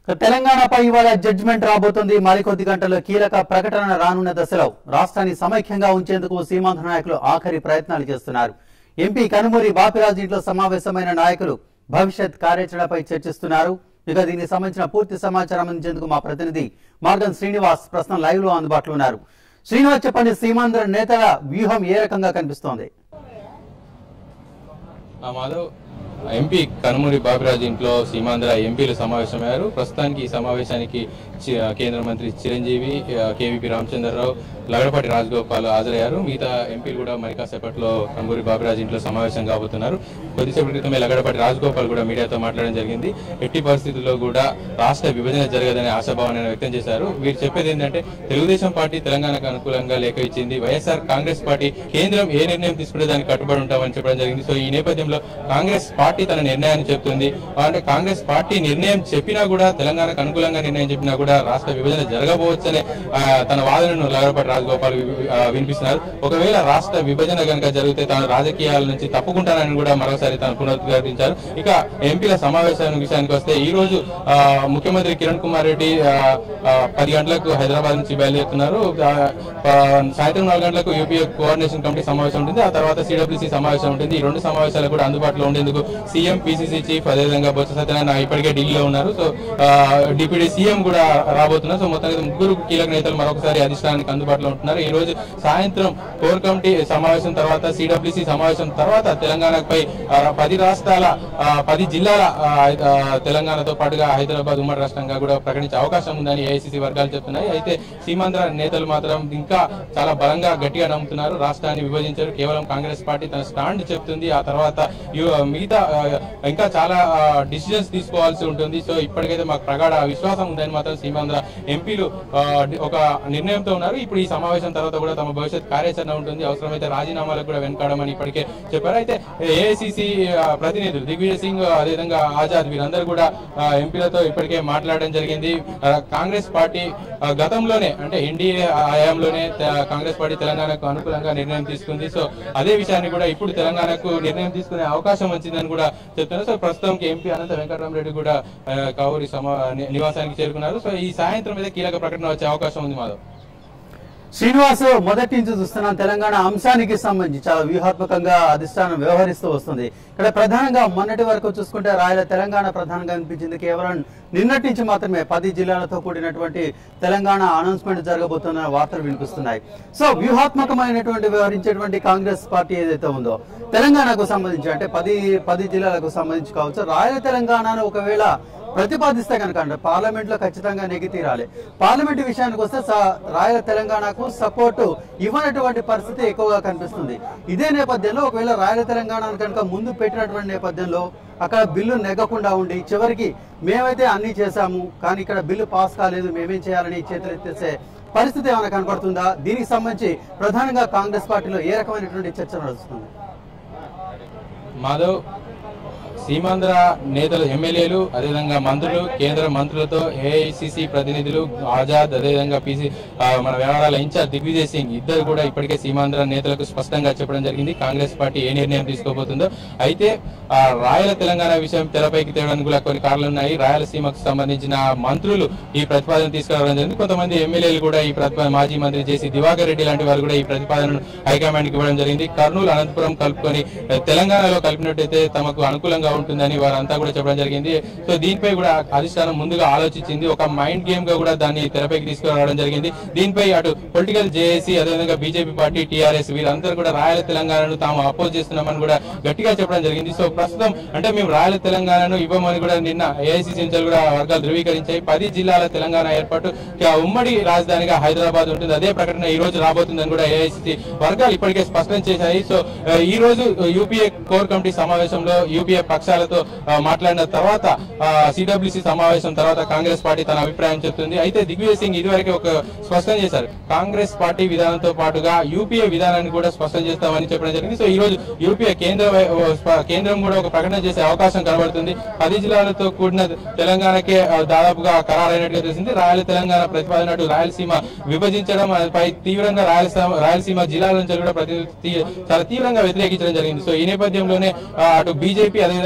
ఇక తెలంగాణపై ఇవాళ జడ్జిమెంట్ రాబోతుంది మరికొద్ది గంటల్లో కీలక ప్రకటన రానున్న దశలో రాష్ట్రాన్ని సమైక్యంగా ఉంచేందుకు సీమాంధ్ర నాయకులు ఆఖరి ప్రయత్నాలు చేస్తున్నారు ఎంపీ కనుమూరి బాపిరాజు ఇంట్లో సమావేశమైన నాయకులు భవిష్యత్ కార్యాచరణపై చర్చిస్తున్నారు ఇక దీనికి సంబంధించిన పూర్తి సమాచారం అందించేందుకు మా ప్రతినిధి మార్గన్ శ్రీనివాస్ ప్రస్తుతం లైవ్ లో అందుబాటులో ఉన్నారు శ్రీనివాస్ చెప్పండి సీమాంధ్ర నేతల వ్యూహం ఏ రకంగా కనిపిస్తోంది ఆ మాధవ్ ఎంపీ కనుమూరి బాబిరాజు ఇంట్లో సీమాంధ్ర ఎంపీలు సమావేశమయ్యారు ప్రస్తుతానికి ఈ సమావేశానికి చి- కేంద్ర మంత్రి చిరంజీవి ఆ, కేవీపీ రామచంద్రరావు లగడపాటి రాజగోపాల్ హాజరయ్యారు మిగతా ఎంపీలు కూడా మరి కాసేపట్లో కనుమూరి బాబిరాజు ఇంట్లో సమావేశం కాబోతున్నారు కొద్దిసేపటి క్రితమే లగడపాటి రాజగోపాల్ కూడా మీడియాతో మాట్లాడడం జరిగింది ఎట్టి పరిస్థితుల్లో కూడా రాష్ట్ర విభజన జరగదనే ఆశాభావాన్ని ఆయన వ్యక్తం చేశారు వీరు చెప్పేది ఏంటంటే తెలుగుదేశం పార్టీ తెలంగాణకు అనుకూలంగా లేఖ ఇచ్చింది వైఎస్ఆర్ కాంగ్రెస్ పార్టీ కేంద్రం ఏ నిర్ణయం తీసుకుంటే దానికి కట్టుబడి ఉంటామని చెప్పడం జరిగింది సో ఈ నేపథ్యంలో కాంగ్రెస్ పార్టీ తన నిర్ణయాన్ని చెప్తుంది అంటే కాంగ్రెస్ పార్టీ నిర్ణయం చెప్పినా కూడా తెలంగాణకు అనుకూలంగా నిర్ణయం చెప్పినా కూడా రాష్ట్ర విభజన జరగబోవచ్చనే ఆ, తన వాదనను లగడపాటి రాజగోపాల్ వి- ఆ, వినిపిస్తున్నారు ఒకవేళ రాష్ట్ర విభజన కనుక జరిగితే తాను రాజకీయాల నుంచి తప్పుకుంటానని కూడా మరోసారి తాను పునరుద్ఘాటించారు ఇక ఎంపీల సమావేశం విషయానికి వస్తే ఈ రోజు ఆ, ముఖ్యమంత్రి కిరణ్ కుమార్ రెడ్డి ఆ, ఆ, పది గంటలకు హైదరాబాద్ నుంచి బయలుదేరుతున్నారు ఆ, ఆ, సాయంత్రం నాలుగు గంటలకు యూపీఏ కోఆర్డినేషన్ కమిటీ సమావేశం ఉంటుంది ఆ తర్వాత సిడబ్ల్యూసీ సమావేశం ఉంటుంది ఈ రెండు సమావేశాలు కూడా అందుబాటులో ఉండేందుకు సీఎం పిసిసి చీఫ్ అదేవిధంగా బొత్స సత్యనారాయణ ఇప్పటికే ఢిల్లీలో ఉన్నారు సో ఆ, డిప్యూటీ సీఎం కూడా రాబోతున్నారు సో మొత్తానికి ముగ్గురు కీలక నేతలు మరొకసారి అధిష్టానానికి అందుబాటులో ఉంటున్నారు ఈ రోజు సాయంత్రం కోర్ కమిటీ సమావేశం తర్వాత సిడబ్ల్యూసీ సమావేశం తర్వాత తెలంగాణపై ఆ, పది రాష్ట్రాల ఆ, పది జిల్లాల ఆ, ఆ, తెలంగాణతో పాటుగా హైదరాబాద్ ఉమ్మడి రాష్ట్రంగా కూడా ప్రకటించే అవకాశం ఉందని ఏఐసిసి వర్గాలు చెప్తున్నాయి అయితే సీమాంధ్ర నేతలు మాత్రం ఇంకా చాలా బలంగా గట్టిగా నమ్ముతున్నారు రాష్ట్రాన్ని విభజించారు కేవలం కాంగ్రెస్ పార్టీ తన స్టాండ్ చెప్తుంది ఆ తర్వాత యు- మిగతా ఆ, ఇంకా చాలా డిసిజన్స్ తీసుకోవాల్సి ఉంటుంది సో ఇప్పటికైతే మాకు ప్రగాఢ విశ్వాసం ఉందని మాత్రం సీమాంధ్ర ఎంపీలు ఆ, డి- ఒక నిర్ణయంతో ఉన్నారు ఇప్పుడు ఈ సమావేశం తర్వాత కూడా తమ భవిష్యత్ కార్యాచరణ ఉంటుంది అవసరమైతే రాజీనామాలకు కూడా వెనకాడమని ఇప్పటికే చెప్పారు అయితే ఏఐసిసి ప్రతినిధులు దిగ్విజయ్ సింగ్ అదేవిధంగా ఆజాద్ వీరందరూ కూడా ఆ, ఎంపీలతో ఇప్పటికే మాట్లాడడం జరిగింది ఆ, కాంగ్రెస్ పార్టీ ఆ, గతంలోనే అంటే ఎన్డీఏ హయాంలోనే త- కాంగ్రెస్ పార్టీ తెలంగాణకు అనుకూలంగా నిర్ణయం తీసుకుంది సో అదే విషయాన్ని కూడా ఇప్పుడు తెలంగాణకు నిర్ణయం తీసుకునే అవకాశం వచ్చిందని కూడా చెప్తున్నారు సో ప్రస్తుతం ఎంపీ అనంత వెంకటరామరెడ్డి కూడా ఆ, కావూరి సమా ని- నివాసానికి చేరుకున్నారు సో ఈ సాయంత్రం మీద కీలక ప్రకటన వచ్చే అవకాశం ఉంది మాధవ్ శ్రీనివాస్ మొదటి నుంచి చూస్తున్నాం తెలంగాణ అంశానికి సంబంధించి చాలా వ్యూహాత్మకంగా అధిష్టానం వ్యవహరిస్తూ వస్తుంది ఇక్కడ ప్రధానంగా మొన్నటి వరకు చూసుకుంటే రాయల తెలంగాణ ప్రధానంగా అనిపించింది కేవలం నిన్నటి నుంచి మాత్రమే పది జిల్లాలతో కూడినటువంటి తెలంగాణ అనౌన్స్మెంట్ జరగబోతున్న వార్తలు వినిపిస్తున్నాయి సో వ్యూహాత్మకమైనటువంటి వ్యవహరించేటువంటి కాంగ్రెస్ పార్టీ ఏదైతే ఉందో తెలంగాణకు సంబంధించి అంటే పది పది జిల్లాలకు సంబంధించి కావచ్చు రాయల తెలంగాణను ఒకవేళ ప్రతిపాదిస్తే కనుక అంటే పార్లమెంట్ లో ఖచ్చితంగా నెగి తీరాలి పార్లమెంట్ విషయానికి వస్తే స- రాయల తెలంగాణకు సపోర్టు ఇవ్వనటువంటి పరిస్థితి ఎక్కువగా కనిపిస్తుంది ఇదే నేపథ్యంలో ఒకవేళ రాయల తెలంగాణను కనుక ముందు పెట్టినటువంటి నేపథ్యంలో అక్కడ బిల్లు నెగ్గకుండా ఉండి చివరికి మేమైతే అన్ని చేశాము కానీ ఇక్కడ బిల్లు పాస్ కాలేదు మేమేం చేయాలని చేతులెత్తేసే పరిస్థితి ఏమైనా కనపడుతుందా దీనికి సంబంధించి ప్రధానంగా కాంగ్రెస్ పార్టీలో ఏ రకమైనటువంటి చర్చ నడుస్తుంది మాధవ్ సీమాంధ్ర నేతలు ఎమ్మెల్యేలు అదేవిధంగా మంత్రులు కేంద్ర మంత్రులతో ఏఐసిసి ప్రతినిధులు ఆజాద్ అదేవిధంగా పిసి ఆ, మన వ్యవహారాల ఇన్ఛార్జ్ దిగ్విజయ్ సింగ్ ఇద్దరు కూడా ఇప్పటికే సీమాంధ్ర నేతలకు స్పష్టంగా చెప్పడం జరిగింది కాంగ్రెస్ పార్టీ ఏ నిర్ణయం తీసుకోబోతుందో అయితే ఆ, రాయల తెలంగాణ విషయం తెరపైకి తేవడానికి కూడా కొన్ని కారణాలు ఉన్నాయి రాయలసీమకు సంబంధించిన మంత్రులు ఈ ప్రతిపాదన తీసుకురావడం జరిగింది కొంతమంది ఎమ్మెల్యేలు కూడా ఈ ప్రతిపాదన మాజీ మంత్రి జేసీ దివాకర్ రెడ్డి లాంటి వారు కూడా ఈ ప్రతిపాదనను హైకమాండ్ కి ఇవ్వడం జరిగింది కర్నూలు అనంతపురం కలుపుకొని ఆ, తెలంగాణలో కలిపినట్టయితే తమకు అనుకూలంగా ఉంటుందని వారంతా కూడా చెప్పడం జరిగింది సో దీనిపై కూడా అధిష్టానం ముందుగా ఆలోచించింది ఒక మైండ్ గేమ్ గా కూడా దాన్ని తెరపైకి తీసుకురావడం జరిగింది దీనిపై అటు పొలిటికల్ జేఏసీ అదేవిధంగా బీజేపీ పార్టీ టీఆర్ఎస్ వీరందరూ కూడా రాయల తెలంగాణను తాము అపోజ్ చేస్తున్నామని కూడా గట్టిగా చెప్పడం జరిగింది సో ప్రస్తుతం అంటే మేము రాయల తెలంగాణను ఇవ్వమని కూడా నిన్న ఏఐసీసీ నుంచి కూడా వర్గాలు ధృవీకరించాయి పది జిల్లాల తెలంగాణ ఏర్పాటు ఇక ఉమ్మడి రాజధానిగా హైదరాబాద్ ఉంటుంది అదే ప్రకటన ఈ రోజు రాబోతుందని కూడా ఏఐసీసీ వర్గాలు ఇప్పటికే స్పష్టం చేశాయి సో ఆ, ఈ రోజు యూపీఏ కోర్ కమిటీ సమావేశంలో యూపీఏ పక్షాలతో ఆ, మాట్లాడిన తర్వాత సిడబ్ల్యూసీ సమావేశం తర్వాత కాంగ్రెస్ పార్టీ తన అభిప్రాయం చెప్తుంది అయితే దిగ్విజయ్ సింగ్ ఇదివరకే ఒక స్పష్టం చేశారు కాంగ్రెస్ పార్టీ విధానంతో పాటుగా యూపీఏ విధానాన్ని కూడా స్పష్టం చేస్తామని చెప్పడం జరిగింది సో ఈ రోజు యూపీఏ కేంద్ర వై- ఓ స్ప- కేంద్రం కూడా ఒక ప్రకటన చేసే అవకాశం కనబడుతుంది పది జిల్లాలతో కూడిన తెలంగాణకే ఆ, దాదాపుగా ఖరారైనట్టుగా తెలిసింది రాయల తెలంగాణ ప్రతిపాదన అటు రాయలసీమ విభజించడం ఆ, పై తీవ్రంగా రాయలసీమ రాయలసీమ జిల్లాల నుంచి కూడా ప్రతి తీ- చాలా తీవ్రంగా వ్యతిరేకించడం జరిగింది సో ఈ నేపథ్యంలోనే ఆ, అటు బీజేపీ అదేవిధంగా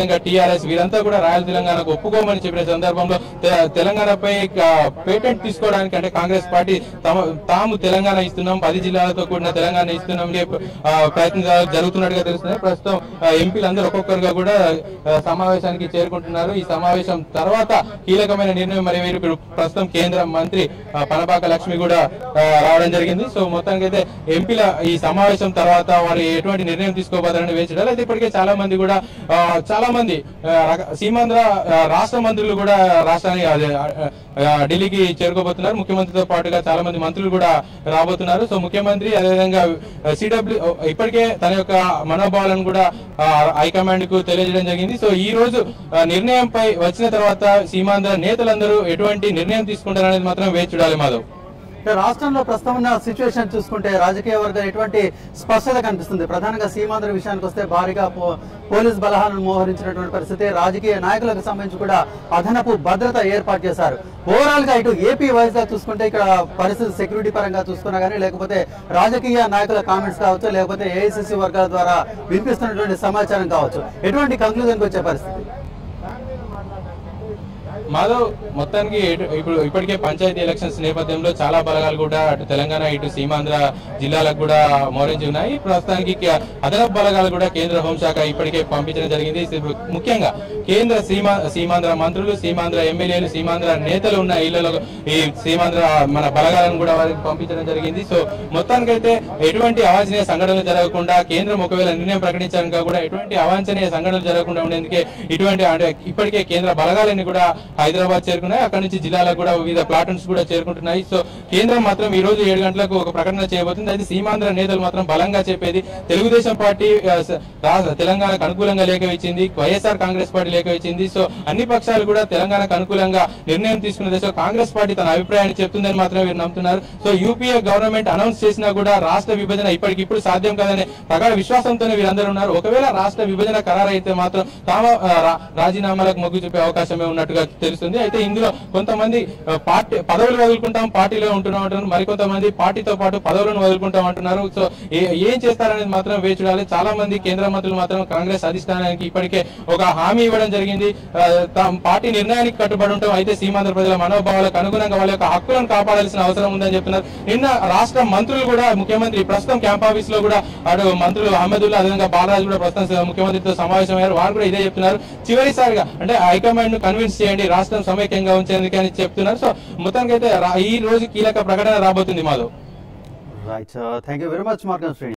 అదేవిధంగా టీఆర్ఎస్ వీరంతా కూడా రాయల తెలంగాణకు ఒప్పుకోమని చెప్పిన సందర్భంలో తె- తెలంగాణపై పేటెంట్ తీసుకోవడానికి అంటే కాంగ్రెస్ పార్టీ తమ తాము తెలంగాణ ఇస్తున్నాం పది జిల్లాలతో కూడిన తెలంగాణ ఇస్తున్నాం అనే, ఆ, ప్రయత్నాలు జరుగుతున్నట్టుగా తెలుస్తున్నాయి ప్రస్తుతం ఆ, ఎంపీలందరూ ఒక్కొక్కరుగా కూడా ఆ, సమావేశానికి చేరుకుంటున్నారు ఈ సమావేశం తర్వాత కీలకమైన నిర్ణయం మరి వీరు ఇప్పుడు ప్రస్తుతం కేంద్ర మంత్రి ఆ, పనపాక లక్ష్మి కూడా ఆ, రావడం జరిగింది సో మొత్తానికి అయితే ఎంపీల ఈ సమావేశం తర్వాత వారు ఎటువంటి నిర్ణయం తీసుకోబోతారని వేచి చూడాలి అయితే ఇప్పటికే చాలా మంది కూడా ఆ, చాలా మంది ఆ, రక- సీమాంధ్ర ఆ, రాష్ట్ర మంత్రులు కూడా రాష్ట్రానికి అదే, ఆ, ఆ, ఢిల్లీకి చేరుకోబోతున్నారు ముఖ్యమంత్రితో పాటుగా చాలా మంది మంత్రులు కూడా రాబోతున్నారు సో ముఖ్యమంత్రి అదేవిధంగా సిడబ్ల్యూ ఇప్పటికే తన యొక్క మనోభావాలను కూడా ఆ, హైకమాండ్ కు తెలియజేయడం జరిగింది సో ఈ రోజు ఆ, నిర్ణయంపై వచ్చిన తర్వాత సీమాంధ్ర నేతలందరూ ఎటువంటి నిర్ణయం తీసుకుంటారనేది మాత్రం వేచి చూడాలి మాధవ్ ఇక రాష్ట్రంలో ప్రస్తుతం ఉన్న సిచ్యువేషన్ చూసుకుంటే రాజకీయ వర్గం ఎటువంటి స్పష్టత కనిపిస్తుంది ప్రధానంగా సీమాంధ్ర విషయానికి వస్తే భారీగా పో- పోలీస్ బలహాలను మోహరించినటువంటి పరిస్థితి రాజకీయ నాయకులకు సంబంధించి కూడా అదనపు భద్రత ఏర్పాటు చేశారు ఓవరాల్ గా ఇటు ఏపీ వైజ్ గా చూసుకుంటే ఇక్కడ పరిస్థితి సెక్యూరిటీ పరంగా చూసుకున్నా కానీ లేకపోతే రాజకీయ నాయకుల కామెంట్స్ కావచ్చు లేకపోతే ఏఐసిసి వర్గాల ద్వారా వినిపిస్తున్నటువంటి సమాచారం కావచ్చు ఎటువంటి కంక్లూజన్కి వచ్చే పరిస్థితి మాధవ్ మొత్తానికి ఎటు- ఇప్పుడు ఇప్పటికే పంచాయతీ ఎలక్షన్స్ నేపథ్యంలో చాలా బలగాలు కూడా అటు తెలంగాణ ఇటు సీమాంధ్ర జిల్లాలకు కూడా మోరించి ఉన్నాయి ప్రస్తుతానికి క- అదనపు బలగాలు కూడా కేంద్ర హోంశాఖ ఇప్పటికే పంపించడం జరిగింది ఇది ముఖ్యంగా కేంద్ర సీమా సీమాంధ్ర మంత్రులు సీమాంధ్ర ఎమ్మెల్యేలు సీమాంధ్ర నేతలు ఉన్న ఇళ్లలో ఈ సీమాంధ్ర మన బలగాలను కూడా వారికి పంపించడం జరిగింది సో మొత్తానికైతే ఎటువంటి అవాంఛనీయ సంఘటనలు జరగకుండా కేంద్రం ఒకవేళ నిర్ణయం ప్రకటించాక కూడా ఎటువంటి అవాంఛనీయ సంఘటనలు జరగకుండా ఉండేందుకే ఇటువంటి అంటే ఇప్పటికే కేంద్ర బలగాలన్నీ కూడా హైదరాబాద్ చేరుకున్నాయి అక్కడి నుంచి జిల్లాలకు కూడా వివిధ ప్లాటూన్స్ కూడా చేరుకుంటున్నాయి సో కేంద్రం మాత్రం ఈ రోజు ఏడు గంటలకు ఒక ప్రకటన చేయబోతుంది అయితే సీమాంధ్ర నేతలు మాత్రం బలంగా చెప్పేది తెలుగుదేశం పార్టీ ఆ, స- రా- తెలంగాణకు అనుకూలంగా లేఖ ఇచ్చింది వైఎస్ఆర్ కాంగ్రెస్ పార్టీ లేఖ ఇచ్చింది సో అన్ని పక్షాలు కూడా తెలంగాణకు అనుకూలంగా నిర్ణయం తీసుకున్న దశలో కాంగ్రెస్ పార్టీ తన అభిప్రాయాన్ని చెప్తుందని మాత్రం వీరు నమ్ముతున్నారు సో యూపీఏ గవర్నమెంట్ అనౌన్స్ చేసినా కూడా రాష్ట్ర విభజన ఇప్పటికిప్పుడు సాధ్యం కాదనే ప్రగాఢ విశ్వాసంతోనే వీరందరూ ఉన్నారు ఒకవేళ రాష్ట్ర విభజన ఖరారు అయితే మాత్రం తామ ఆ, రా- రాజీనామాలకు మొగ్గు చూపే అవకాశమే ఉన్నట్టుగా తెలుస్తుంది అయితే ఇందులో కొంతమంది ఆ, పార్టీ పదవులు వదులుకుంటాం పార్టీలో ఉంటున్నాం అంటున్నారు మరికొంతమంది పార్టీతో పాటు పదవులను వదులుకుంటాం అంటున్నారు సో ఏ- ఏం చేస్తారనేది మాత్రం వేచి చూడాలి చాలా మంది కేంద్ర మంత్రులు మాత్రం కాంగ్రెస్ అధిష్టానానికి ఇప్పటికే ఒక హామీ ఇవ్వడం జరిగింది ఆ, తాము పార్టీ నిర్ణయానికి కట్టుబడి ఉంటాం అయితే సీమాంధ్ర ప్రజల మనోభావాలకు అనుగుణంగా వాళ్ళ యొక్క హక్కులను కాపాడాల్సిన అవసరం ఉందని చెప్తున్నారు నిన్న రాష్ట్ర మంత్రులు కూడా ముఖ్యమంత్రి ప్రస్తుతం క్యాంప్ ఆఫీస్ లో కూడా అటు మంత్రులు అహ్మదుల్లా అదేవిధంగా బాలరాజు కూడా ప్రస్తుతం ముఖ్యమంత్రితో సమావేశమయ్యారు వారు కూడా ఇదే చెప్తున్నారు చివరిసారిగా అంటే హైకమాండ్ ను కన్విన్స్ చేయండి రాష్ట్రం సమైక్యంగా ఉంచేందుకు అని చెప్తున్నారు సో మొత్తానికి అయితే ఈ రోజు కీలక ప్రకటన రాబోతుంది Madhav right thank you very much మార్గన్ శ్రేణి